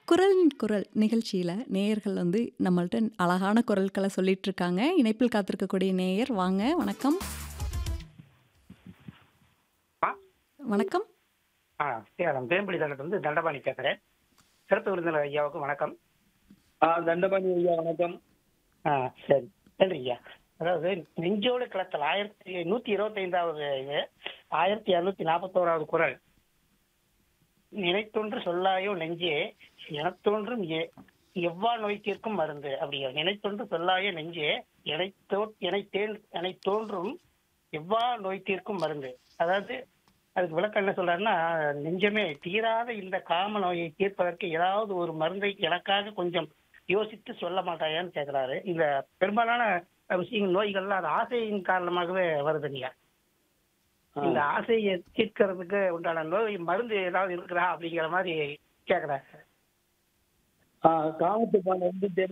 குரலின் குரல் நிகழ்ச்சியில நேயர்கள் வந்து நம்மள்ட்ட அழகான குரல்கள சொல்லிட்டு இருக்காங்க. இணைப்பில் காத்திருக்கக்கூடிய நேயர் வாங்க. வணக்கம். ஆ. வணக்கம். ஆ, சேலம் வேம்புலி தண்டத்திலிருந்து தண்டபாணி பேசுறேன். சிறப்பு விருந்தினர் ஐயாவுக்கு வணக்கம். ஆ தண்டபாணி ஐயா வணக்கம். ஆ, சரி. நன்றி ஐயா. அதாவது நெஞ்சோடு கிளத்தல் ஆயிரத்தி நூத்தி இருபத்தைந்தாவது இது ஆயிரத்தி இருநூத்தி நாற்பத்தோராவது குரல் நினைத்தொன்று சொல்லாயோ நெஞ்சே எனத்தோன்றும் எ- எவ்வா நோய் தீர்க்கும் மருந்து அப்படிங்கிற நினைத்தொன்று சொல்லாயோ நெஞ்சே எனைத்தோ எனைத்தேன் எனை தோன்றும் எவ்வா நோய் தீர்க்கும் மருந்து அதாவது அதுக்கு விளக்கம் என்ன சொல்றாருன்னா நெஞ்சமே தீராத இந்த காம நோயை தீர்ப்பதற்கு ஏதாவது ஒரு மருந்தை எனக்காக கொஞ்சம் யோசித்து சொல்ல மாட்டாயான்னு கேக்குறாரு இந்த பெரும்பாலான விஷயங்கள் நோய்கள்லாம் அது ஆசையின் காரணமாகவே வருதுங்க ஆ. இந்த ஆசையை தீர்க்கறதுக்கு உண்டான நோய் மருந்து ஏதாவது இருக்குதா அப்படிங்கிற மாதிரி கேக்குறாரு ஆ காமத்துப்பான வந்து